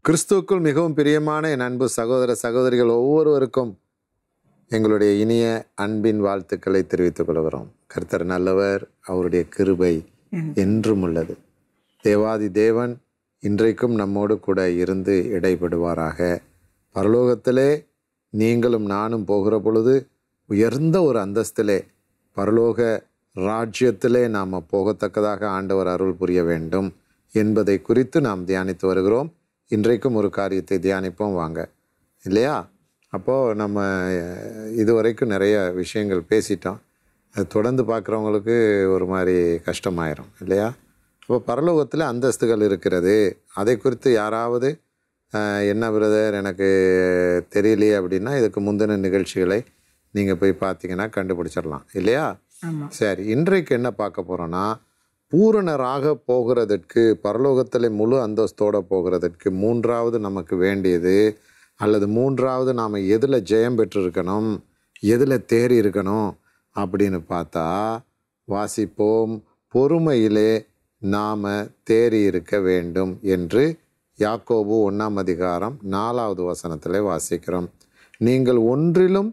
கிறிஸ்துவுக்குள் மிகவும் பிரியமான என் அன்பு சகோதர சகோதரிகள் ஒவ்வொருவருக்கும் எங்களுடைய இனிய அன்பின் வாழ்த்துக்களை தெரிவித்துக் கொள்கிறோம் கர்த்தர் நல்லவர் அவருடைய கிருபை என்றும் உள்ளது தேவாதி தேவன் இன்றைக்கும் நம்மோடு கூட இருந்து இடைபடுவாராக பரலோகத்திலே நீங்களும் நானும் போகிற பொழுது உயர்ந்த ஒரு அந்தஸ்திலே பரலோக ராஜ்யத்திலே நாம் போகத்தக்கதாக ஆண்டவர் அருள் புரிய வேண்டும் என்பதை குறித்து நாம் தியானித்து வருகிறோம் இன்றைக்கும் ஒரு காரியத்தை தியானிப்போம் வாங்க இல்லையா அப்போது நம்ம அஹ், இதுவரைக்கும் நிறைய விஷயங்கள் பேசிட்டோம் அது தொடர்ந்து பார்க்குறவங்களுக்கு ஒரு மாதிரி கஷ்டமாயிரும் இல்லையா அப்போ பரலோகத்தில் அந்தஸ்துகள் இருக்கிறது அதை குறித்து யாராவது அஹ், என்ன பிரதர் எனக்கு தெரியலையே அப்படின்னா இதுக்கு முந்தின நிகழ்ச்சிகளை நீங்கள் போய் பார்த்தீங்கன்னா கண்டுபிடிச்சிடலாம் இல்லையா ஆமாம் சரி இன்றைக்கு என்ன பார்க்க போகிறோன்னா பூரணராக போகிறதற்கு பரலோகத்தில் முழு அந்தஸ்தோட போகிறதற்கு மூன்றாவது நமக்கு வேண்டியது அல்லது மூன்றாவது நாம் எதில் ஜெயம் பெற்றிருக்கணும் எதில் தேறி இருக்கணும் அப்படின்னு பார்த்தா வாசிப்போம் பொறுமையிலே நாம் தேறி இருக்க வேண்டும் என்று யாக்கோபு ஒன்றாம் அதிகாரம் நாலாவது வசனத்தில் வாசிக்கிறோம் நீங்கள் ஒன்றிலும்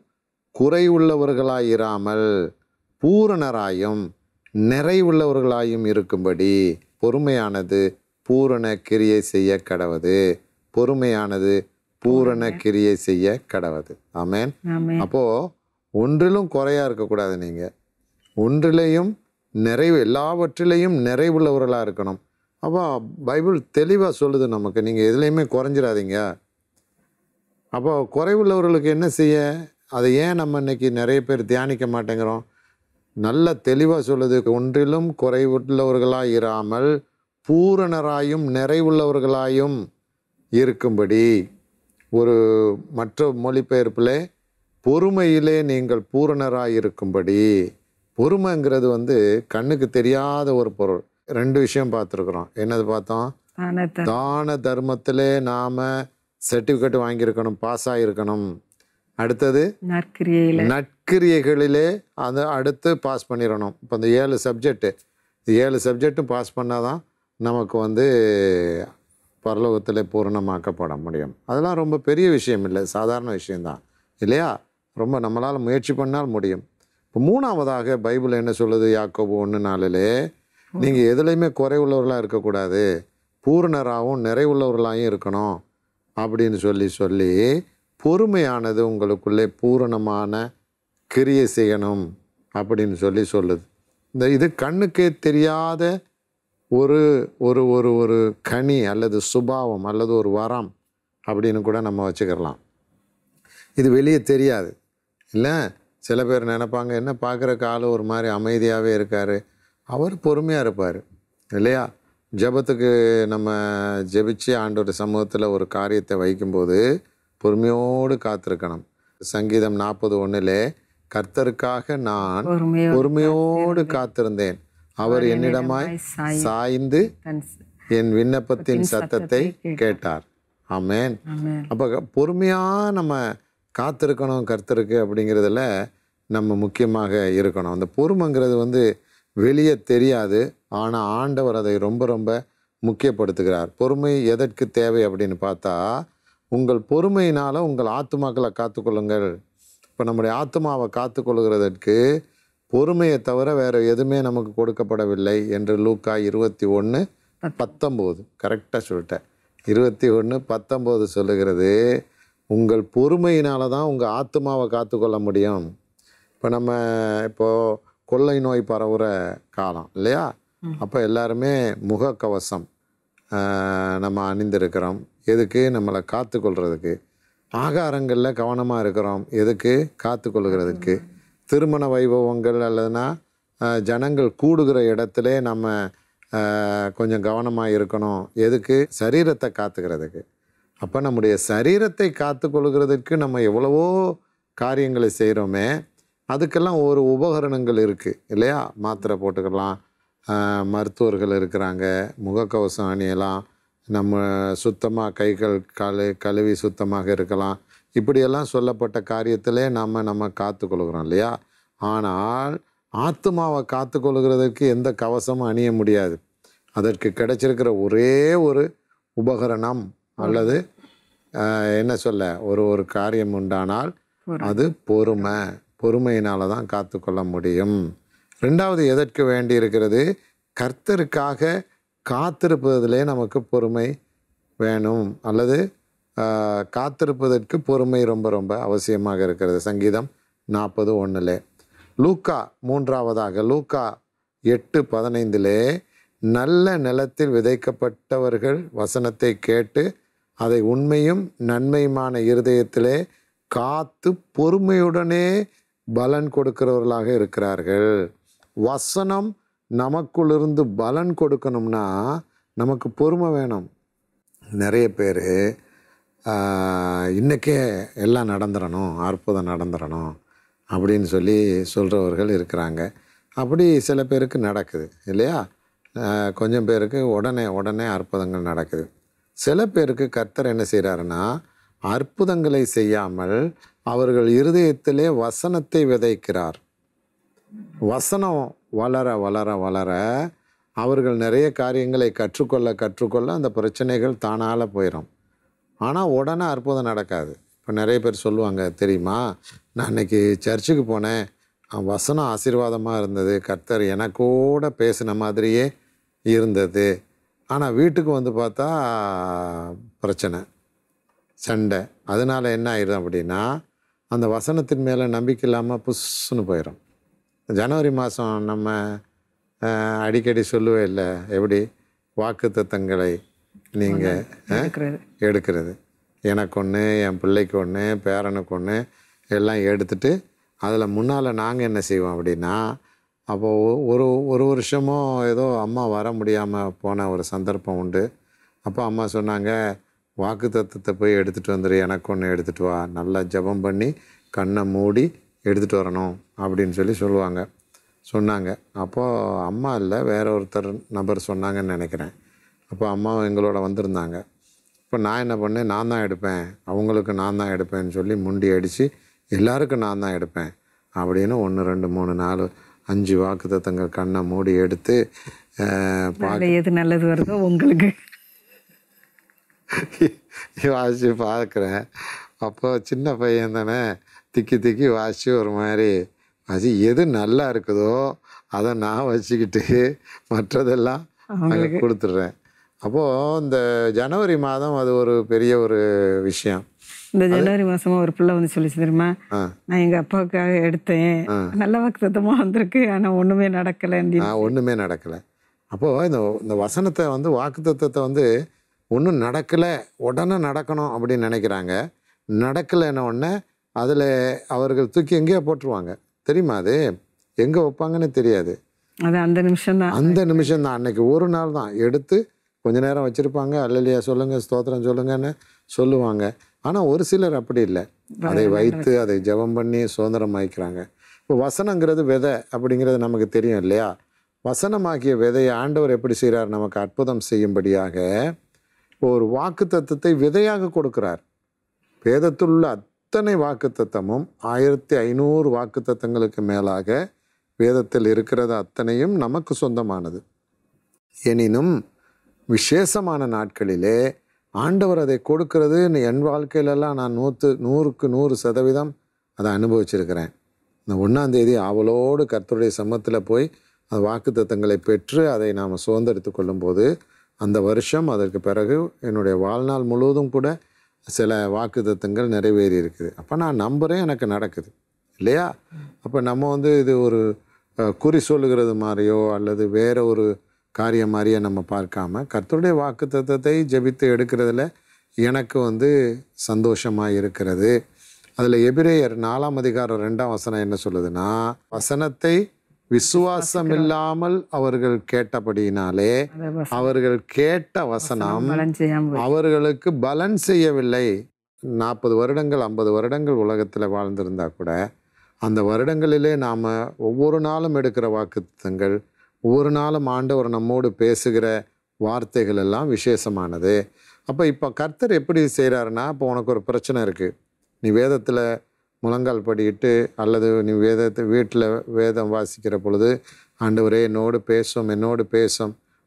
குறைவுள்ளவர்களாயிராமல் பூரணராயும் நிறைவுள்ளவர்களாயும் இருக்கும்படி பொறுமையானது பூரண கிரியை செய்ய கடவது பொறுமையானது பூரண கிரியை செய்ய கடவது ஆமென் ஆமே அப்போ ஒன்றிலும் குறையா இருக்கக்கூடாது நீங்க ஒன்றிலையும் நிறைவு எல்லாவற்றிலையும் நிறைவுள்ளவர்களாக இருக்கணும் அப்போ பைபிள் தெளிவாக சொல்லுது நமக்கு நீங்கள் எதுலேயுமே குறைஞ்சிடாதீங்க அப்போ குறைவுள்ளவர்களுக்கு என்ன செய்ய அதை ஏன் நம்ம இன்னைக்கு நிறைய பேர் தியானிக்க மாட்டேங்கிறோம் நல்ல தெளிவாக சொல்லுது ஒன்றிலும் குறைவுள்ளவர்களாய் இராமல் பூரணராயும் நிறைவுள்ளவர்களாயும் இருக்கும்படி ஒரு மற்ற மொழிபெயர்ப்பில் பொறுமையிலே நீங்கள் பூரணராய் இருக்கும்படி பொறுமைங்கிறது வந்து கண்ணுக்கு தெரியாத ஒரு பொருள் ரெண்டு விஷயம் பார்த்துருக்குறோம் என்னது பார்த்தோம் தானத்தை தான தர்மத்திலே நாம் சர்டிஃபிகேட் வாங்கியிருக்கணும் பாஸ் ஆகிருக்கணும் அடுத்தது நற்கிரியையில் நற்கிரியைகளிலே அதை அடுத்து பாஸ் பண்ணிடணும் இப்போ இந்த ஏழு சப்ஜெக்ட்டு ஏழு சப்ஜெக்ட்டும் பாஸ் பண்ணால் தான் நமக்கு வந்து பரலோகத்தில் பூரணமாக்கப்பட முடியும் அதெல்லாம் ரொம்ப பெரிய விஷயம் இல்லை சாதாரண விஷயம்தான் இல்லையா ரொம்ப நம்மளால் முயற்சி பண்ணால் முடியும் இப்போ மூணாவதாக பைபிள் என்ன சொல்லுது யாக்கோபு ஒன்று நாளிலே நீங்கள் எதுலேயுமே குறைவுள்ளவர்களாக இருக்கக்கூடாது பூரணராகவும் நிறைவுள்ளவர்களாகவும் இருக்கணும் அப்படின்னு சொல்லி சொல்லி பொறுமையானது உங்களுக்குள்ளே பூரணமான கிரியை செய்யணும் அப்படின்னு சொல்லி சொல்லுது இந்த இது கண்ணுக்கே தெரியாத ஒரு ஒரு ஒரு ஒரு கனி அல்லது சுபாவம் அல்லது ஒரு வரம் அப்படின்னு கூட நம்ம வச்சுக்கிடலாம் இது வெளியே தெரியாது இல்லை சில பேர் நினைப்பாங்க என்ன பார்க்குறக்கு ஆள் ஒரு மாதிரி அமைதியாகவே இருக்கார் அவர் பொறுமையாக இருப்பார் இல்லையா ஜெபத்துக்கு நம்ம ஜெபிச்சு ஆண்டோட சமூகத்தில் ஒரு காரியத்தை வைக்கும்போது பொறுமையோடு காத்திருக்கணும் சங்கீதம் நாற்பது ஒன்றில் கர்த்தருக்காக நான் பொறுமையோ பொறுமையோடு காத்திருந்தேன் அவர் என்னிடமாய் சாய் சாய்ந்து தன் என் விண்ணப்பத்தின் சத்தத்தை கேட்டார் ஆமென் ஆமென். அப்போ பொறுமையாக நம்ம காத்திருக்கணும் கர்த்தருக்கு அப்படிங்கிறதுல நம்ம முக்கியமாக இருக்கணும் அந்த பொறுமைங்கிறது வந்து வெளியே தெரியாது ஆனால் ஆண்டவர் அதை ரொம்ப ரொம்ப முக்கியப்படுத்துகிறார் பொறுமை எதற்கு தேவை அப்படின்னு பார்த்தா உங்கள் பொறுமையினால் உங்கள் ஆத்துமாக்களை காத்துக்கொள்ளுங்கள் இப்போ நம்முடைய ஆத்மாவை காத்துக்கொள்கிறதற்கு பொறுமையை தவிர வேறு எதுவுமே நமக்கு கொடுக்கப்படவில்லை என்று லூக்கா இருபத்தி ஒன்று பத்தொம்போது கரெக்டாக சொல்லிட்டேன் இருபத்தி ஒன்று பத்தொம்போது சொல்லுகிறது உங்கள் பொறுமையினால தான் உங்கள் ஆத்மாவை காத்துக்கொள்ள முடியும் இப்போ நம்ம இப்போது கொள்ளை நோய் பரவுகிற காலம் இல்லையா அப்போ எல்லாருமே முகக்கவசம் ஆஹ், நம்ம அணிந்திருக்கிறோம் எதுக்கு நம்மளை காத்துக்கொள்கிறதுக்கு ஆகாரங்களில் கவனமாக இருக்கிறோம் எதுக்கு காத்துக்கொள்கிறதுக்கு திருமண வைபவங்கள் அல்லதுனா ஆஹ், ஜனங்கள் கூடுகிற இடத்துல நம்ம ஆஹ், கொஞ்சம் கவனமாக இருக்கணும் எதுக்கு சரீரத்தை காத்துக்கிறதுக்கு அப்போ நம்முடைய சரீரத்தை காத்துக்கொள்கிறதுக்கு நம்ம எவ்வளவோ காரியங்களை செய்கிறோமே அதுக்கெல்லாம் ஒரு உபகரணங்கள் இருக்குது இல்லையா மாத்திரை போட்டுக்கலாம் ஆஹ், மருத்துவர்கள் இருக்கிறாங்க முகக்கவசம் அணியலாம் நம்ம சுத்தமாக கைகள் கழு கழுவி சுத்தமாக இருக்கலாம் இப்படியெல்லாம் சொல்லப்பட்ட காரியத்திலே நம்ம நம்ம காத்துக்கொள்கிறோம் இல்லையா ஆனால் ஆத்மாவை காத்துக்கொள்கிறதுக்கு எந்த கவசமும் அணிய முடியாது அதற்கு கிடைச்சிருக்கிற ஒரே ஒரு உபகரணம் அல்லது ஆஹ், என்ன சொல்ல ஒரு ஒரு காரியம் உண்டானால் பொறுமை. அது பொறுமை பொறுமையினால தான் காத்துக்கொள்ள முடியும் ரெண்டாவது எதற்கு வேண்டி இருக்கிறது கர்த்தருக்காக காத்திருப்பதிலே நமக்கு பொறுமை வேணும் அல்லது ஆஹ், காத்திருப்பதற்கு பொறுமை ரொம்ப ரொம்ப அவசியமாக இருக்கிறது சங்கீதம் நாற்பது ஒன்றில் லூக்கா மூன்றாவதாக லூக்கா எட்டு பதினைந்திலே நல்ல நிலத்தில் விதைக்கப்பட்டவர்கள் வசனத்தை கேட்டு அதை உண்மையும் நன்மையுமான இருதயத்திலே காத்து பொறுமையுடனே பலன் கொடுக்கிறவர்களாக இருக்கிறார்கள் வசனம் நமக்குள்ளிருந்து பலன் கொடுக்கணும்னா நமக்கு பொறுமை வேணும் நிறைய பேர் இன்றைக்கே எல்லாம் நடந்துடணும் அற்புதம் நடந்துடணும் அப்படின்னு சொல்லி சொல்கிறவர்கள் இருக்கிறாங்க அப்படி சில பேருக்கு நடக்குது இல்லையா ஆஹ் கொஞ்சம் பேருக்கு உடனே உடனே அற்புதங்கள் நடக்குது சில பேருக்கு கர்த்தர் என்ன செய்கிறாருன்னா அற்புதங்களை செய்யாமல் அவர்கள் இருதயத்திலே வசனத்தை விதைக்கிறார் வசனம் வளர வளர வளர அவர்கள் நிறைய காரியங்களை கற்றுக்கொள்ள கற்றுக்கொள்ள அந்த பிரச்சனைகள் தானால போயிடும் ஆனால் உடனே அற்புதம் நடக்காது இப்போ நிறைய பேர் சொல்லுவாங்க தெரியுமா நான் இன்னைக்கு சர்ச்சுக்கு போனேன் அஹ் வசனம் ஆசீர்வாதமாக இருந்தது கர்த்தர் எனக்கூட பேசின மாதிரியே இருந்தது ஆனால் வீட்டுக்கு வந்து பார்த்தா பிரச்சனை சண்டை அதனால என்ன ஆயிடும் அப்படின்னா அந்த வசனத்தின் மேலே நம்பிக்கை இல்லாமல் புஷ்ஷுன்னு போயிடும் ஜனவரி மாதம் நம்ம அஹ், அடிக்கடி சொல்லுவே இல்லை எப்படி வாக்கு தத்தங்களை நீங்கள் இருக்கிறது எடுக்கிறது எனக்கு ஒன்று என் பிள்ளைக்கு ஒன்று பேரனுக்கு ஒன்று எல்லாம் எடுத்துட்டு அதில் முன்னால் நாங்கள் என்ன செய்வோம் அப்படின்னா அப்போது ஒரு ஒரு வருஷமோ ஏதோ அம்மா வர முடியாமல் போன ஒரு சந்தர்ப்பம் உண்டு அப்போ அம்மா சொன்னாங்க வாக்கு தத்துவத்தை போய் எடுத்துகிட்டு வந்துடு எனக்கு ஒன்று எடுத்துகிட்டு வா நல்லா ஜெபம் பண்ணி கண்ணை மூடி எடுத்துகிட்டு வரணும் அப்படின்னு சொல்லி சொல்லுவாங்க சொன்னாங்க அப்போது அம்மா இல்லை வேற ஒருத்தர் நபர் சொன்னாங்கன்னு நினைக்கிறேன் அப்போ அம்மாவும் எங்களோட வந்திருந்தாங்க இப்போ நான் என்ன பண்ணேன் நான் தான் எடுப்பேன் அவங்களுக்கு நான் தான் எடுப்பேன்னு சொல்லி முண்டி அடித்து எல்லாருக்கும் நான் தான் எடுப்பேன் அப்படின்னு ஒன்று ரெண்டு மூணு நாலு அஞ்சு வாக்கு தத்தங்கள் கண்ணை மூடி எடுத்து அஹ், பா அதில் எது நல்லது வருதோ உங்களுக்கு வாசித்து பார்க்குறேன் அப்போ சின்ன பையன் தானே திக்கி திக்கி வாசித்து ஒரு மாதிரி வாசி எது நல்லா இருக்குதோ அதை நான் வச்சுக்கிட்டு மற்றதெல்லாம் அங்கே கொடுத்துட்றேன் அப்போது இந்த ஜனவரி மாதம் அது ஒரு பெரிய ஒரு விஷயம் இந்த ஜனவரி மாசமா ஒரு பிள்ளை வந்து சொல்லிச்சு தெரியுமா ஆ நான் எங்க அப்பாவுக்காக எடுத்தேன் நல்ல வாக்குத்தத்தமா வந்திருக்கு ஆனா ஒண்ணுமே நடக்கல நான் ஒன்றுமே நடக்கலை அப்போது இந்த இந்த வசனத்தை வந்து வாக்குத்தத்தத்தை வந்து ஒன்றும் நடக்கலை உடனே நடக்கணும் அப்படின்னு நினைக்கிறாங்க நடக்கலைன்ன உடனே அதில் அவர்கள் தூக்கி எங்கேயோ போட்டுருவாங்க தெரியுமா அது எங்கே வைப்பாங்கன்னு தெரியாது அது அந்த நிமிஷம் தான் அந்த நிமிஷம் தான் அன்னைக்கு ஒரு நாள் தான் எடுத்து கொஞ்ச நேரம் வச்சுருப்பாங்க அல்லையா சொல்லுங்கள் ஸ்தோத்திரம் சொல்லுங்கன்னு சொல்லுவாங்க ஆனால் ஒரு சிலர் அப்படி இல்லை அதை வைத்து அதை ஜெபம் பண்ணி சுதந்திரம் ஆயிக்கிறாங்க இப்போ வசனங்கிறது விதை அப்படிங்கிறது நமக்கு தெரியும் இல்லையா வசனமாகிய விதையை ஆண்டவர் எப்படி செய்கிறார் நமக்கு அற்புதம் செய்யும்படியாக ஒரு வாக்கு தத்துவத்தை விதையாக கொடுக்கிறார் வேதத்தில் உள்ள அத்தனை வாக்கு தத்தமும் ஆயிரத்தி ஐநூறு வாக்கு தத்தங்களுக்கு மேலாக வேதத்தில் இருக்கிறது அத்தனையும் நமக்கு சொந்தமானது எனினும் விசேஷமான நாட்களிலே ஆண்டவர் அதை கொடுக்கிறது என் வாழ்க்கையிலெல்லாம் நான் நூற்று நூறுக்கு நூறு சதவீதம் அதை அனுபவிச்சிருக்கிறேன் இந்த ஒன்றாம் தேதி அவளோடு கர்த்தருடைய சமத்தில் போய் அந்த வாக்குத்தத்தங்களை பெற்று அதை நாம் சுதந்திரித்து கொள்ளும்போது அந்த வருஷம் அதற்கு பிறகு என்னுடைய வாழ்நாள் முழுவதும் கூட சில வாக்குத்தத்தங்கள் நிறைவேறி இருக்குது அப்போ நான் நம்புகிறேன் எனக்கு நடக்குது இல்லையா அப்போ நம்ம வந்து இது ஒரு அஹ், குறி சொல்லுகிறது மாதிரியோ அல்லது வேற ஒரு காரியம் மாதிரியே நம்ம பார்க்காம கர்த்தருடைய வாக்கு தத்துவத்தை ஜெபித்து எடுக்கிறதுல எனக்கு வந்து சந்தோஷமாக இருக்கிறது அதில் எபிரேயர் நாலாம் அதிகாரம் ரெண்டாம் வசனம் என்ன சொல்லுதுன்னா வசனத்தை விசுவாசம் இல்லாமல் அவர்கள் கேட்டபடியினாலே அதை வசனம் அவர்கள் கேட்ட வசனம் பலன் செய்யாம போய். அவர்களுக்கு பலன் செய்யவில்லை நாற்பது வருடங்கள் ஐம்பது வருடங்கள் உலகத்தில் வாழ்ந்திருந்தா கூட அந்த வருடங்களிலே நாம் ஒவ்வொரு நாளும் எடுக்கிற வாக்குத்தங்கள் ஒவ்வொரு நாளும் ஆண்டவர் நம்மோடு பேசுகிற வார்த்தைகள் எல்லாம் விசேஷமானது அப்போ இப்போ கர்த்தர் எப்படி செய்கிறாருன்னா இப்போ உனக்கு ஒரு பிரச்சனை இருக்குது நீ வேதத்தில் முழங்கால் படியிட்டு அல்லது நீ வேதத்தை வீட்டில் வேதம் வாசிக்கிற பொழுது ஆண்டவரே என்னோடு பேசும் என்னோடு பேசும்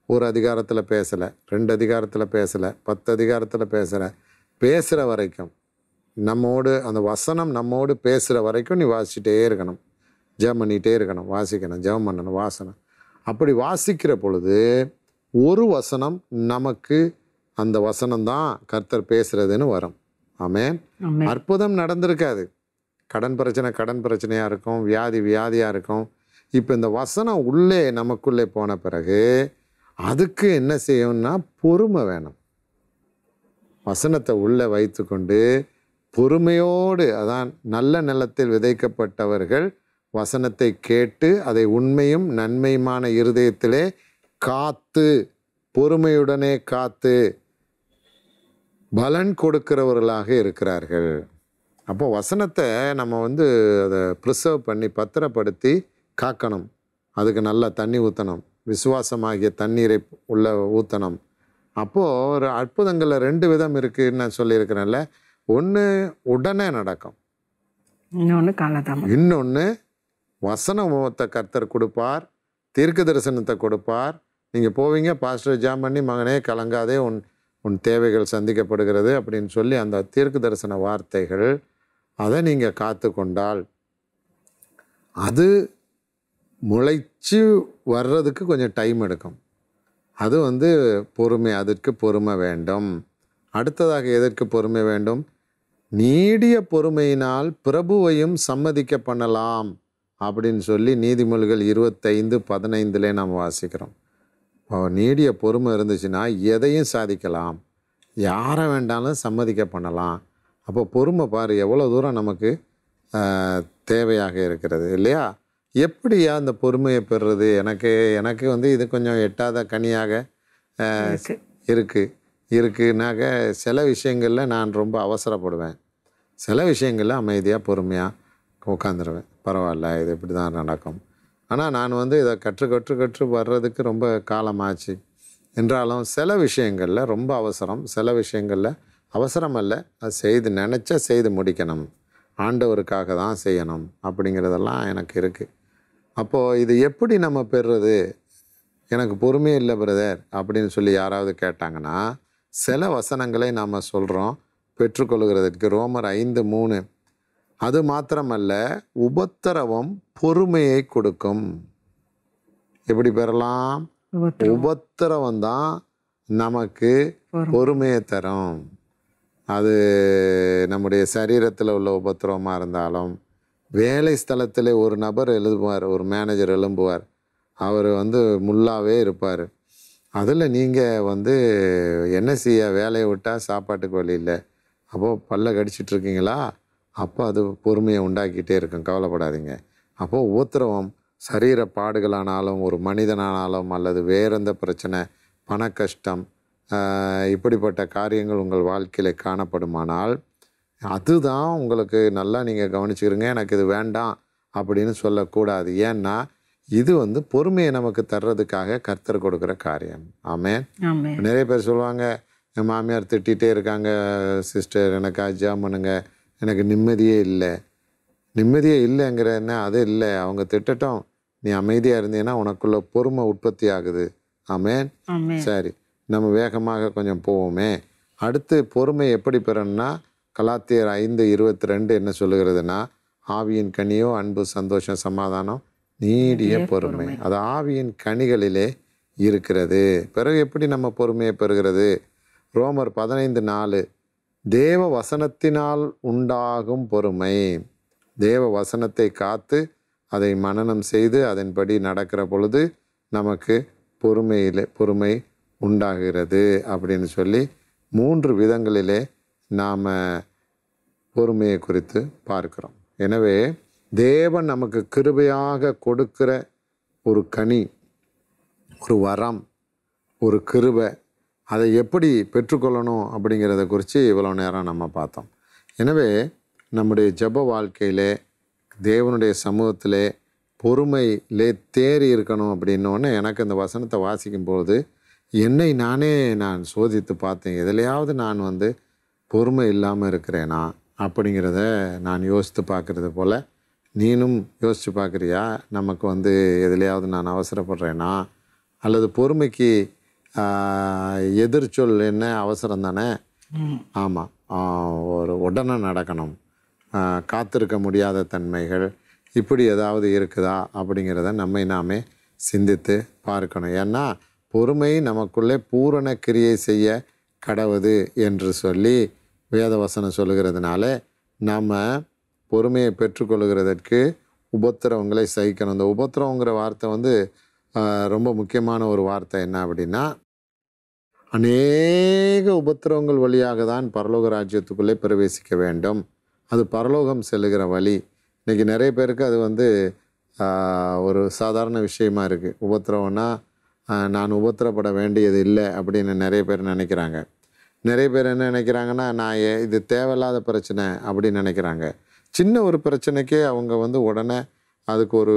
ஒரு அதிகாரத்தில் பேசலை ரெண்டு அதிகாரத்தில் பேசலை பத்து அதிகாரத்தில் பேசலை பேசுகிற வரைக்கும் நம்மோடு அந்த வசனம் நம்மோடு பேசுகிற வரைக்கும் நீ வாசிச்சிட்டே இருக்கணும் ஜெபம் பண்ணிகிட்டே இருக்கணும் வாசிக்கணும் ஜெபம் பண்ணணும் வாசனம் அப்படி வாசிக்கிற பொழுது ஒரு வசனம் நமக்கு அந்த வசனம்தான் கர்த்தர் பேசுகிறதுன்னு வரும் ஆமென் ஆமென். அற்புதம் நடந்திருக்காது கடன் பிரச்சனை கடன் பிரச்சனையாக இருக்கும் வியாதி வியாதியாக இருக்கும் இப்போ இந்த வசனம் உள்ளே நமக்குள்ளே போன பிறகு அதுக்கு என்ன செய்யணும்னா பொறுமை வேணும் வசனத்தை உள்ளே வைத்துக்கொண்டு பொறுமையோடு அதான் நல்ல நிலத்தில் விதைக்கப்பட்டவர்கள் வசனத்தை கேட்டு அதை உண்மையும் நன்மையுமான இருதயத்திலே காத்து பொறுமையுடனே காத்து பலன் கொடுக்கிறவர்களாக இருக்கிறார்கள் அப்போ வசனத்தை நம்ம வந்து அதை ப்ரிசர்வ் பண்ணி பத்திரப்படுத்தி காக்கணும் அதுக்கு நல்லா தண்ணி ஊற்றணும் விசுவாசமாகிய தண்ணீரை உள்ள ஊற்றணும் அப்போது ஒரு அற்புதங்களில் ரெண்டு விதம் இருக்குன்னு நான் சொல்லியிருக்கிறேன்ல ஒன்று உடனே நடக்கும் இன்னொன்று காலதாமம் இன்னொன்று வசனத்தை கர்த்தர் கொடுப்பார் தீர்க்க தரிசனத்தை கொடுப்பார் நீங்கள் போவீங்க பாஸ்டர் ஜாம் பண்ணி மகனே கலங்காதே உன் உன் தேவைகள் சந்திக்கப்படுகிறது அப்படின்னு சொல்லி அந்த தீர்க்க தரிசன வார்த்தைகள் அதை நீங்கள் காத்து கொண்டால் அது முளைச்சு வர்றதுக்கு கொஞ்சம் டைம் எடுக்கும் அது வந்து பொறுமை அதற்கு பொறுமை வேண்டும் அடுத்ததாக எதற்கு பொறுமை வேண்டும் நீடிய பொறுமையினால் பிரபுவையும் சம்மதிக்க பண்ணலாம் அப்படின்னு சொல்லி நீதிமொழிகள் இருபத்தைந்து பதினைந்துலே நாம் வாசிக்கிறோம் இப்போ நீடிய பொறுமை இருந்துச்சுன்னா எதையும் சாதிக்கலாம் யாரை வேண்டாலும் சம்மதிக்க பண்ணலாம் அப்போ பொறுமை பாரு எவ்வளோ தூரம் நமக்கு ஆஹ், தேவையாக இருக்கிறது இல்லையா எப்படியா அந்த பொறுமையை பெறுறது எனக்கு எனக்கு வந்து இது கொஞ்சம் எட்டாத கனியாக ஆஹ், இருக்கு. இருக்குது இருக்குனாக்க சில விஷயங்களில் நான் ரொம்ப அவசரப்படுவேன் சில விஷயங்களில் அமைதியாக பொறுமையாக உட்காந்துருவேன் பரவாயில்ல இது இப்படி தான் நடக்கும் ஆனால் நான் வந்து இதை கற்று கற்று கற்று வர்றதுக்கு ரொம்ப காலமாச்சு என்றாலும் சில விஷயங்களில் ரொம்ப அவசரம் சில விஷயங்களில் அவசரம் அல்ல அது செய்து நினச்சா செய்து முடிக்கணும் ஆண்டவருக்காக தான் செய்யணும் அப்படிங்கிறதெல்லாம் எனக்கு இருக்குது அப்போது இது எப்படி நம்ம பெறுறது எனக்கு பொறுமையே இல்லை பிரதர் அப்படின்னு சொல்லி யாராவது கேட்டாங்கன்னா சில வசனங்களை நாம் சொல்கிறோம் பெற்றுக்கொள்கிறதற்கு ரோமர் ஐந்து மூணு அது மாத்திரமல்ல உபத்திரவம் பொறுமையை கொடுக்கும் எப்படி பெறலாம் உபத்திரம். உபத்திரவம் தான் நமக்கு பொறுமை. பொறுமையை தரும் அது நம்முடைய சரீரத்தில் உள்ள உபத்திரவமாக இருந்தாலும் வேலை ஸ்தலத்தில் ஒரு நபர் எழுதுவார் ஒரு மேனேஜர் எழும்புவார் அவர் வந்து முல்லாவே இருப்பார் அதில் நீங்கள் வந்து என்ன செய்ய வேலையை விட்டால் சாப்பாட்டுக்கு வழி இல்லை அப்போது பல்ல கடிச்சிட்டு இருக்கீங்களா அப்போ அது பொறுமையை உண்டாக்கிட்டே இருக்கும் கவலைப்படாதீங்க அப்போது உபத்திரவம் சரீர பாடுகளானாலும் ஒரு மனிதனானாலும் அல்லது வேற எந்த பிரச்சனை பண கஷ்டம் ஆஹ், இப்படிப்பட்ட காரியங்கள் உங்கள் வாழ்க்கையில் காணப்படுமானால் அதுதான் உங்களுக்கு நல்லா நீங்கள் கவனிச்சுக்கிறீங்க எனக்கு இது வேண்டாம் அப்படின்னு சொல்லக்கூடாது ஏன்னா இது வந்து பொறுமையை நமக்கு தர்றதுக்காக கர்த்தர் கொடுக்குற காரியம் ஆமென் ஆமென். நிறைய பேர் சொல்லுவாங்க என் மாமியார் திட்டிகிட்டே இருக்காங்க சிஸ்டர் எனக்கு அஜா பண்ணுங்க எனக்கு நிம்மதியே இல்லை நிம்மதியே இல்லைங்கிற என்ன அது இல்லை அவங்க திட்டட்டும் நீ அமைதியாக இருந்தீன்னா உனக்குள்ள பொறுமை உற்பத்தி ஆகுது ஆமென் ஆமென். சரி நம்ம வேகமாக கொஞ்சம் போவோமே அடுத்து பொறுமை எப்படி பெறணும்னா கலாத்தியர் ஐந்து இருபத்தி ரெண்டு என்ன சொல்லுகிறதுனா ஆவியின் கனியோ அன்பு சந்தோஷம் சமாதானம் நீடிய பொறுமை அது ஆவியின் கனிகளிலே இருக்கிறது பிறகு எப்படி நம்ம பொறுமையை பெறுகிறது ரோமர் பதினைந்து நாலு தேவ வசனத்தினால் உண்டாகும் பொறுமை தேவ வசனத்தை காத்து அதை மனனம் செய்து அதன்படி நடக்கிற பொழுது நமக்கு பொறுமையிலே பொறுமை உண்டாகிறது அப்படின்னு சொல்லி மூன்று விதங்களிலே நாம் பொறுமையை குறித்து பார்க்கிறோம் எனவே தேவன் நமக்கு கிருபையாக கொடுக்கிற ஒரு கனி ஒரு வரம் ஒரு கிருபை அதை எப்படி பெற்றுக்கொள்ளணும் அப்படிங்கிறத குறித்து இவ்வளோ நேரம் நம்ம பார்த்தோம் எனவே நம்முடைய ஜெப வாழ்க்கையிலே தேவனுடைய சமூகத்திலே பொறுமையிலே தேறி இருக்கணும் அப்படின்னோடனே எனக்கு இந்த வசனத்தை வாசிக்கும்போது என்னை நானே நான் சோதித்து பார்த்தேன் எதுலையாவது நான் வந்து பொறுமை இல்லாமல் இருக்கிறேனா அப்படிங்கிறத நான் யோசித்து பார்க்குறது போல் நீனும் யோசித்து பார்க்குறியா நமக்கு வந்து எதுலையாவது நான் அவசரப்படுறேனா அல்லது பொறுமைக்கு ஆஹ், எதிர்ச்சொல் என்ன அவசரம் தானே ஆமாம் ஒரு உடனே நடக்கணும் ஆஹ், காத்திருக்க முடியாத தன்மைகள் இப்படி ஏதாவது இருக்குதா அப்படிங்கிறத நம்மை நாமே சிந்தித்து பார்க்கணும் ஏன்னா பொறுமை நமக்குள்ளே பூரண கிரியை செய்ய கடவுது என்று சொல்லி வேதவசனம் சொல்லுகிறதுனால நம்ம பொறுமையை பெற்றுக்கொள்கிறதற்கு உபத்திரவங்களை சகிக்கணும் இந்த உபத்திரவங்கிற வார்த்தை வந்து ஆஹ், ரொம்ப முக்கியமான ஒரு வார்த்தை என்ன அப்படின்னா அநேக உபத்திரவங்கள் வழியாக தான் பரலோக ராஜ்யத்துக்குள்ளே பிரவேசிக்க வேண்டும் அது பரலோகம் செல்லுகிற வழி இன்னைக்கு நிறைய பேருக்கு அது வந்து ஆஹ், ஒரு சாதாரண விஷயமா இருக்குது உபத்திரவம்னா ஆஹ், நான் உபத்திரப்பட வேண்டியது இல்லை அப்படின்னு நிறைய பேர் நினைக்கிறாங்க நிறைய பேர் என்ன நினைக்கிறாங்கன்னா நான் ஏ- இது தேவையில்லாத பிரச்சனை அப்படின்னு நினைக்கிறாங்க சின்ன ஒரு பிரச்சனைக்கே அவங்க வந்து உடனே அதுக்கு ஒரு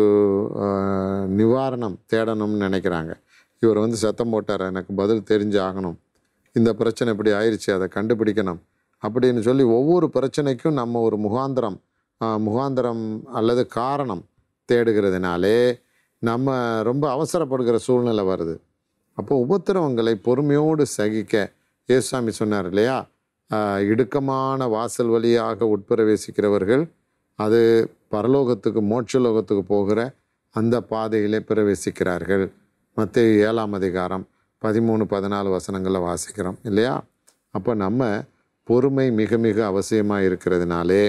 ஆஹ், நிவாரணம் தேடணும்னு நினைக்கிறாங்க இவர் வந்து சத்தம் போட்டார் எனக்கு பதில் தெரிஞ்சு ஆகணும் இந்த பிரச்சனை இப்படி ஆயிடுச்சு அதை கண்டுபிடிக்கணும் அப்படின்னு சொல்லி ஒவ்வொரு பிரச்சனைக்கும் நம்ம ஒரு முகாந்திரம் ஆஹ், முகாந்திரம் அல்லது காரணம் தேடுகிறதுனாலே நம்ம ரொம்ப அவசரப்படுகிற சூழ்நிலை வருது அப்போ உபத்திரவங்களை பொறுமையோடு சகிக்க இயேசுசாமி சொன்னார் இல்லையா ஆஹ், இடுக்கமான வாசல் வழியாக உட்பிரவேசிக்கிறவர்கள் அது பரலோகத்துக்கு மோட்சலோகத்துக்கு போகிற அந்த பாதையிலே பிரவேசிக்கிறார்கள் மத்திய ஏழாம் அதிகாரம் பதிமூணு பதினாலு வசனங்களில் வாசிக்கிறோம் இல்லையா அப்போ நம்ம பொறுமை மிக மிக அவசியமாக இருக்கிறதுனாலே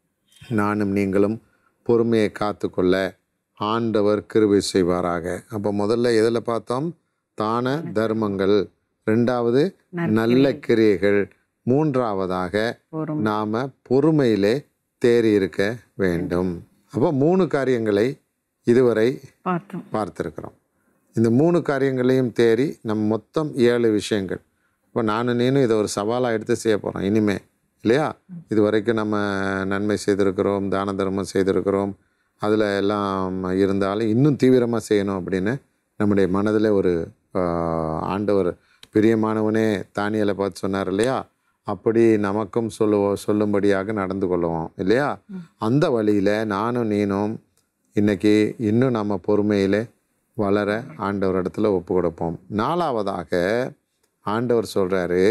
நானும் நீங்களும் பொறுமையை காத்துக்கொள்ள ஆண்டவர் கிருபை செய்வாராக அப்போ முதல்ல எதில் பார்த்தோம் தான தர்மங்கள் ரெண்டாவது நல்ல கிரியைகள் மூன்றாவதாக பொறுமை நாம் பொறுமையிலே தேறி இருக்க வேண்டும் அப்போ மூணு காரியங்களை இதுவரை பார்த்தோம் பார்த்துருக்குறோம் இந்த மூணு காரியங்களையும் தேறி நம்ம மொத்தம் ஏழு விஷயங்கள் இப்போ நானும் நீனும் இதை ஒரு சவாலாக எடுத்து செய்ய போகிறோம் இனிமே இல்லையா இது வரைக்கும் நம்ம நன்மை செய்திருக்கிறோம் தான தர்மம் செய்திருக்கிறோம் அதில் எல்லாம் இருந்தாலும் இன்னும் தீவிரமாக செய்யணும் அப்படின்னு நம்முடைய மனதில் ஒரு ஆஹ், ஆண்டவர் பிரியமானவனே தானியலை பார்த்து சொன்னார் இல்லையா அப்படி நமக்கும் சொல்லுவோம் சொல்லும்படியாக நடந்து கொள்ளுவோம் இல்லையா அந்த வழியில் நானும் நீனும் இன்னைக்கு இன்னும் நம்ம பொறுமையிலே வளர ஆண்டவரிடத்துல ஒப்பு கொடுப்போம் நாலாவதாக ஆண்டவர் சொல்றாரு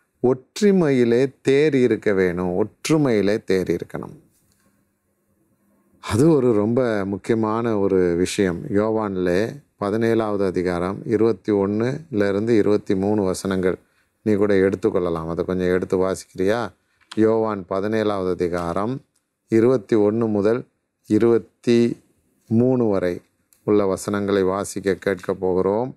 ஒற்றுமையிலே தேர் இருக்க வேணும் ஒற்றுமையிலே தேர் இருக்கணும் அது ஒரு ரொம்ப முக்கியமான ஒரு விஷயம் யோவான்ல பதினேழாவது அதிகாரம் இருபத்தி இருந்து இருபத்தி மூணு வசனங்கள் நீ கூட எடுத்துக்கொள்ளலாம் அதை கொஞ்சம் எடுத்து வாசிக்கிறியா யோவான் பதினேழாவது அதிகாரம் இருபத்தி ஒன்று முதல் இருபத்தி மூணு வரை உள்ள வசனங்களை வாசிக்க கேட்க போகிறோம்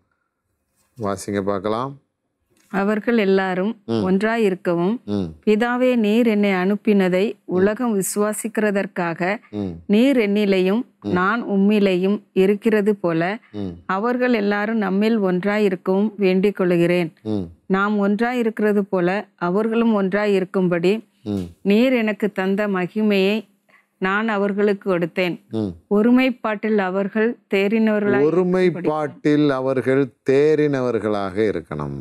வாசிங்க பார்க்கலாம் அவர்கள் எல்லாரும் ஒன்றாய் இருக்கவும் ம் பிதாவே நீர் என்னை அனுப்பினதை உலகம் விசுவாசிக்கிறதற்காக ம் நீர் என்னிலையும் நான் உம்மிலையும் இருக்கிறது போல ம் அவர்கள் எல்லாரும் நம்மில் ஒன்றாய் இருக்கவும் வேண்டிக் கொள்கிறேன் ம் நாம் ஒன்றாய் இருக்கிறது போல அவர்களும் ஒன்றாய் இருக்கும்படி ம் நீர் எனக்கு தந்த மகிமையை நான் அவர்களுக்கு கொடுத்தேன் ம் ஒருமைப்பாட்டில் அவர்கள் தேறினவர்களாய் ஒருமைப்பாட்டில் அவர்கள் தேறினவர்களாக இருக்கணும்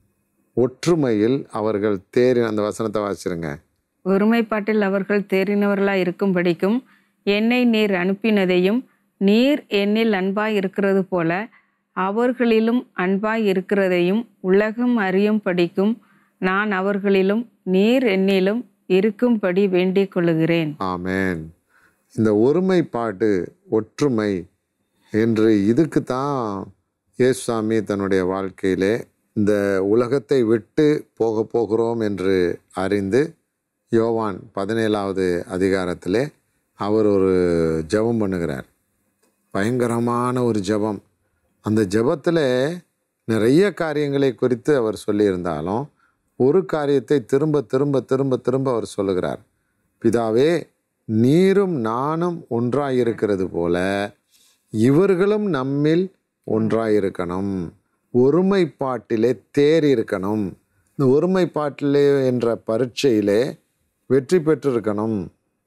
ஒற்றுமையில் அவர்கள் தேறி அந்த வசனத்தை வாசிருங்க ஒருமைப்பாட்டில் அவர்கள் தேறினவர்களாய் இருக்கும்படிக்கும் என்னை நீர் அனுப்பினதையும் நீர் என்னில் அன்பாய் இருக்கிறது போல அவர்களிலும் அன்பாய் இருக்கிறதையும் உலகம் அறியும் படிக்கும் நான் அவர்களிலும் நீர் என்னிலும் இருக்கும்படி வேண்டிக் கொள்ளுகிறேன் ஆமென் இந்த ஒருமைப்பாடு ஒற்றுமை என்று இதுக்கு தான் இயேசுசாமி தன்னுடைய பண்ணுறாரு இந்த உலகத்தை விட்டு போக போகிறோம் என்று அறிந்து யோவான் பதினேழாவது அதிகாரத்திலே அவர் ஒரு ஜெபம் பண்ணுகிறார் பயங்கரமான ஒரு ஜெபம் அந்த ஜெபத்தில் நிறைய காரியங்களை குறித்து அவர் சொல்லியிருந்தாலும் ஒரு காரியத்தை திரும்ப திரும்ப திரும்ப திரும்ப அவர் சொல்லுகிறார் பிதாவே நீரும் நானும் ஒன்றாயிருக்கிறது போல இவர்களும் நம்மில் ஒன்றாயிருக்கணும் ஒருமைப்பாட்டிலே தேறி இருக்கணும் இந்த ஒருமைப்பாட்டிலே என்ற பரீட்சையிலே வெற்றி பெற்றிருக்கணும்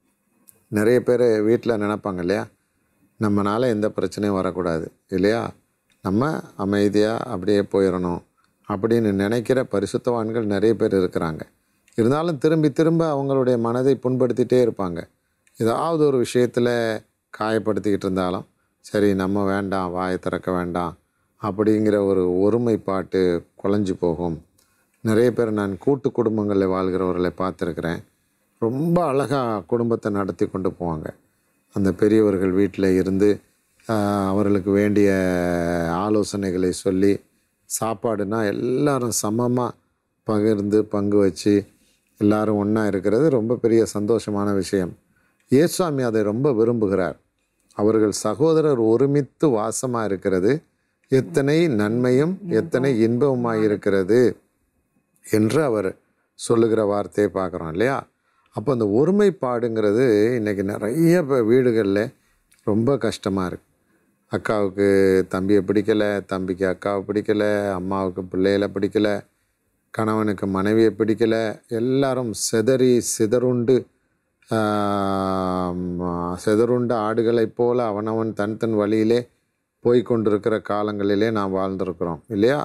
நிறைய பேர் வீட்டில் நினைப்பாங்க இல்லையா நம்மனால எந்த பிரச்சனையும் வரக்கூடாது இல்லையா நம்ம அமைதியாக அப்படியே போயிடணும் அப்படின்னு நினைக்கிற பரிசுத்தவான்கள் நிறைய பேர் இருக்கிறாங்க இருந்தாலும் திரும்பி திரும்ப அவங்களுடைய மனதை புண்படுத்திட்டே இருப்பாங்க ஏதாவது ஒரு விஷயத்தில் காயப்படுத்திக்கிட்டு இருந்தாலும் சரி நம்ம வேண்டாம் வாயை திறக்க வேண்டாம் அப்படிங்கிற ஒரு ஒருமைப்பாட்டு குலைஞ்சு போகும் நிறைய பேர் நான் கூட்டு குடும்பங்களில் வாழ்கிறவர்களை பார்த்துருக்குறேன் ரொம்ப அழகாக குடும்பத்தை நடத்தி கொண்டு போவாங்க அந்த பெரியவர்கள் வீட்டில் இருந்து ஆஹ், அவர்களுக்கு வேண்டிய ஆலோசனைகளை சொல்லி சாப்பாடுனா எல்லாரும் சமமாக பகிர்ந்து பங்கு வச்சு எல்லாரும் ஒன்றா இருக்கிறது ரொம்ப பெரிய சந்தோஷமான விஷயம் இயேசுசாமி அதை ரொம்ப விரும்புகிறார் அவர்கள் சகோதரர் ஒருமித்து வாசமாக இருக்கிறது எத்தனை நன்மையும் எத்தனை இன்பமுமாய் இருக்கிறது என்று அவர் சொல்லுகிற வார்த்தையை பார்க்குறோம் இல்லையா அப்போ அந்த ஒருமைப்பாடுங்கிறது இன்றைக்கி நிறைய ப- வீடுகளில் ரொம்ப கஷ்டமாக இருக்குது அக்காவுக்கு தம்பியை பிடிக்கலை தம்பிக்கு அக்காவை பிடிக்கலை அம்மாவுக்கு பிள்ளைகளை பிடிக்கலை கணவனுக்கு மனைவியை பிடிக்கலை எல்லாரும் சிதறி சிதறுண்டு ஆம், சிதறுண்ட ஆடுகளைப் போல அவனவன் தன் தன் வழியிலே போய் கொண்டிருக்கிற காலங்களிலே நாம் வாழ்ந்திருக்கிறோம் இல்லையா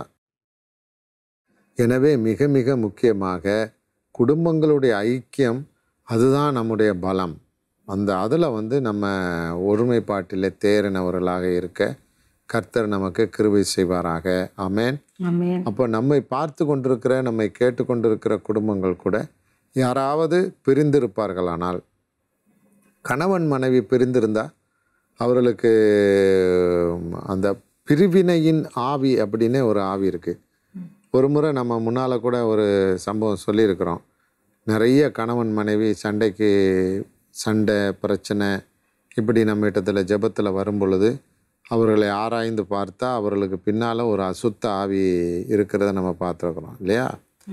எனவே மிக மிக முக்கியமாக குடும்பங்களுடைய ஐக்கியம் அதுதான் நம்முடைய பலம் அந்த அதில் வந்து நம்ம ஒருமைப்பாட்டிலே தேறினவர்களாக இருக்க கர்த்தர் நமக்கு கிருபை செய்வாராக ஆமென் ஆமென் அப்போ நம்மை பார்த்து கொண்டிருக்கிற நம்மை கேட்டுக்கொண்டிருக்கிற குடும்பங்கள் கூட யாராவது பிரிந்திருப்பார்களானால் கணவன் மனைவி பிரிந்திருந்தா அவர்களுக்கு அந்த பிரிவினையின் ஆவி அப்படின்னு ஒரு ஆவி இருக்குது ஒரு முறை நம்ம முன்னால் கூட ஒரு சம்பவம் சொல்லியிருக்கிறோம் நிறைய கணவன் மனைவி சண்டைக்கு சண்டை பிரச்சனை இப்படி நம்ம இடத்துல ஜெபத்தில் வரும் பொழுது அவர்களை ஆராய்ந்து பார்த்தா அவர்களுக்கு பின்னால் ஒரு அசுத்த ஆவி இருக்கிறத நம்ம பார்த்துருக்குறோம் இல்லையா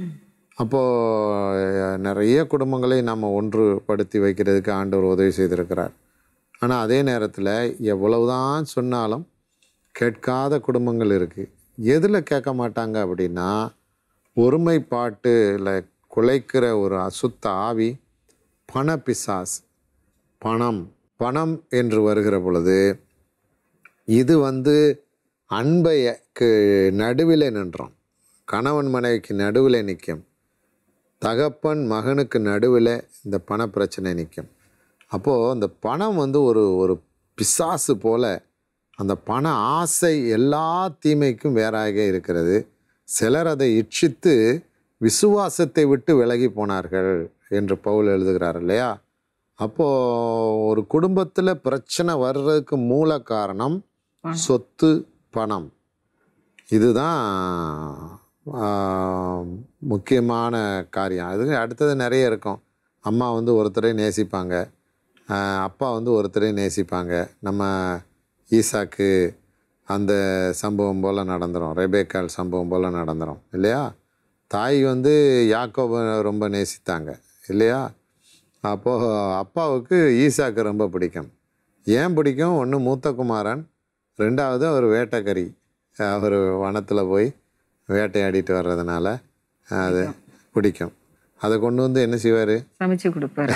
அப்போது நிறைய குடும்பங்களை நம்ம ஒன்றுபடுத்தி வைக்கிறதுக்கு ஆண்டவர் உதவி செய்திருக்கிறார் ஆனால் அதே நேரத்தில் எவ்வளவுதான் சொன்னாலும் கேட்காத குடும்பங்கள் இருக்குது எதில் கேட்க மாட்டாங்க அப்படின்னா ஒருமைப்பாட்டில் குலைக்கிற ஒரு அசுத்த ஆவி பணப்பிசாஸ் பணம் பணம் என்று வருகிற பொழுது இது வந்து அன்பைக்கு நடுவில் நின்றோம் கணவன் மனைவிக்கு நடுவில் நிற்கும் தகப்பன் மகனுக்கு நடுவில் இந்த பண பிரச்சனை நிற்கும் அப்போது அந்த பணம் வந்து ஒரு ஒரு பிசாசு போல அந்த பண ஆசை எல்லா தீமைக்கும் வேறாக இருக்கிறது சிலர் அதை இச்சித்து விசுவாசத்தை விட்டு விலகி போனார்கள் என்று பவுல் எழுதுகிறார் இல்லையா அப்போது ஒரு குடும்பத்தில் பிரச்சனை வர்றதுக்கு மூல காரணம் சொத்து பணம் இதுதான் ஆஹ், முக்கியமான காரியம் அதுக்கு அடுத்தது நிறைய இருக்கும் அம்மா வந்து ஒருத்தரை நேசிப்பாங்க ஆஹ், அப்பா வந்து ஒருத்தரை நேசிப்பாங்க நம்ம ஈசாக்கு அந்த சம்பவம் போல் நடந்துரும் ரெபேக்கால் சம்பவம் போல் நடந்துரும் இல்லையா தாய் வந்து யாக்கோபை ரொம்ப நேசித்தாங்க இல்லையா அப்போது அப்பாவுக்கு ஈசாக்கு ரொம்ப பிடிக்கும் ஏன் பிடிக்கும் ஒன்று மூத்த குமாரன் ரெண்டாவது அவர் வேட்டைக்கறி அவர் வனத்தில் போய் வேட்டையாடிட்டு வர்றதுனால அது பிடிக்கும் அதை கொண்டு வந்து என்ன செய்வார் சமைச்சு கொடுப்பாரு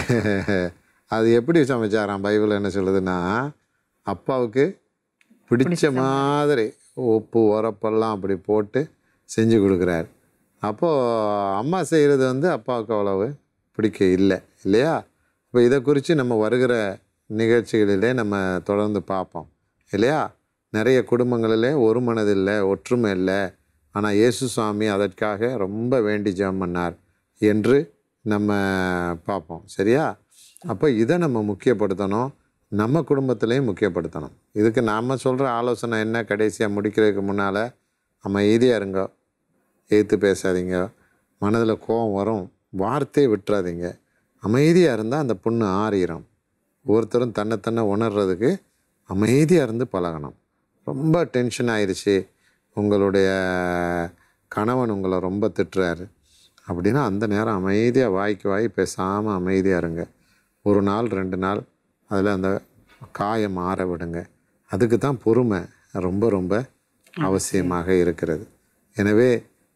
அது எப்படி சமைச்சாராம் பைபிள் என்ன சொல்லுதுன்னா அப்பாவுக்கு பிடிச்ச மாதிரி உப்பு உரப்பெல்லாம் அப்படி போட்டு செஞ்சு கொடுக்குறாரு அப்போது அம்மா செய்கிறது வந்து அப்பாவுக்கு அவ்வளவு பிடிக்க இல்லை இல்லையா இப்போ இதை குறித்து நம்ம வருகிற நிகழ்ச்சிகளிலே நம்ம தொடர்ந்து பார்ப்போம் இல்லையா நிறைய குடும்பங்களிலே ஒரு மனதில்லை ஒற்றுமை இல்லை ஆனால் இயேசு சுவாமி அதற்காக ரொம்ப வேண்டி ஜெபம் பண்ணார் என்று நம்ம பார்ப்போம் சரியா அப்போ இதை நம்ம முக்கியப்படுத்தணும் நம்ம குடும்பத்திலையும் முக்கியப்படுத்தணும் இதுக்கு நாம் சொல்கிற ஆலோசனை என்ன கடைசியாக முடிக்கிறதுக்கு முன்னால் அமைதியாக இருங்க ஏற்று பேசாதீங்க மனதில் கோபம் வரும் வார்த்தையை விட்டுறாதீங்க அமைதியாக இருந்தால் அந்த புண்ணு ஆறிடும் ஒவ்வொருத்தரும் தன்னைத்தன்னை உணர்றதுக்கு அமைதியாக இருந்து பழகணும் ரொம்ப டென்ஷன் ஆயிடுச்சு உங்களுடைய கணவன் உங்களை ரொம்ப திட்டுறாரு அப்படின்னா அந்த நேரம் அமைதியாக வாய்க்கு வாய் பேசாமல் அமைதியாக இருங்க ஒரு நாள் ரெண்டு நாள் அதில் அந்த காயம் ஆற விடுங்க அதுக்கு தான் பொறுமை ரொம்ப ரொம்ப அவசியமாக இருக்கிறது எனவே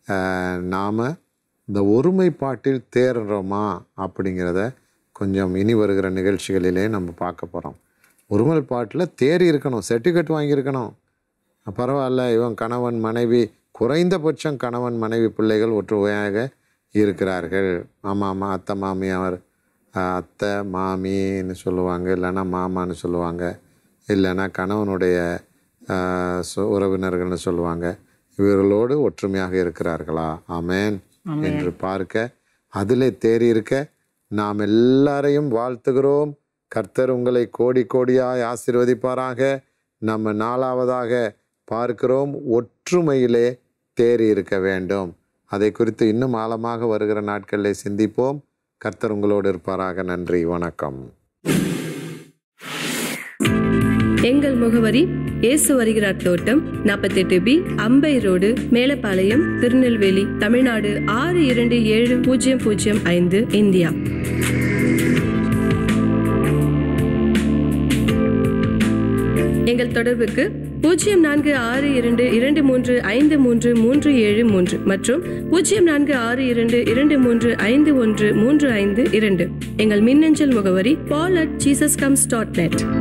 நாம் இந்த ஒருமைப்பாட்டில் தேறுறோமா அப்படிங்கிறத கொஞ்சம் இனி வருகிற நிகழ்ச்சிகளிலே நம்ம பார்க்க போகிறோம் ஒருமைப்பாட்டில் தேறி இருக்கணும் சர்டிஃபிகேட் வாங்கியிருக்கணும் பரவாயில்ல இவன் கணவன் மனைவி குறைந்தபட்சம் கணவன் மனைவி பிள்ளைகள் ஒற்றுமையாக இருக்கிறார்கள் ஆமாம் ஆமாம் அத்தை மாமியார் அஹ், அத்தை மாமின்னு சொல்லுவாங்க இல்லைன்னா மாமான்னு சொல்லுவாங்க இல்லைன்னா கணவனுடைய ஆஹ், சொ- உறவினர்கள்னு சொல்லுவாங்க இவர்களோடு ஒற்றுமையாக இருக்கிறார்களா ஆமென் என்று பார்க்க அதிலே தேறி இருக்க நாம் எல்லாரையும் வாழ்த்துகிறோம் கர்த்தர் உங்களை கோடி கோடியாய் ஆசீர்வதிப்பாராக நம்ம நாலாவதாக பார்க்கிறோம் ஒற்றுமையிலே தேறி இருக்க வேண்டும் அதை குறித்து இன்னும் ஆழமாக வருகிற நாட்களில் சிந்திப்போம் கர்த்தர் உங்களோடு இருப்பாராக நன்றி வணக்கம் எங்கள் முகவரி இயேசு வருகிறார் தோட்டம் நாற்பத்தெட்டு பி அம்பை ரோடு மேலப்பாளையம் திருநெல்வேலி தமிழ்நாடு ஆறு இரண்டு ஏழு பூஜ்ஜியம் பூஜ்ஜியம் ஐந்து இந்தியா எங்கள் தொடர்புக்கு பூஜ்ஜியம் நான்கு ஆறு இரண்டு இரண்டு மூன்று ஐந்து மூன்று மூன்று ஏழு மூன்று மற்றும் பூஜ்ஜியம் நான்கு ஆறு இரண்டு இரண்டு மூன்று ஐந்து ஒன்று மூன்று ஐந்து இரண்டு எங்கள் மின்னஞ்சல் முகவரி Paul at Jesus comes dot net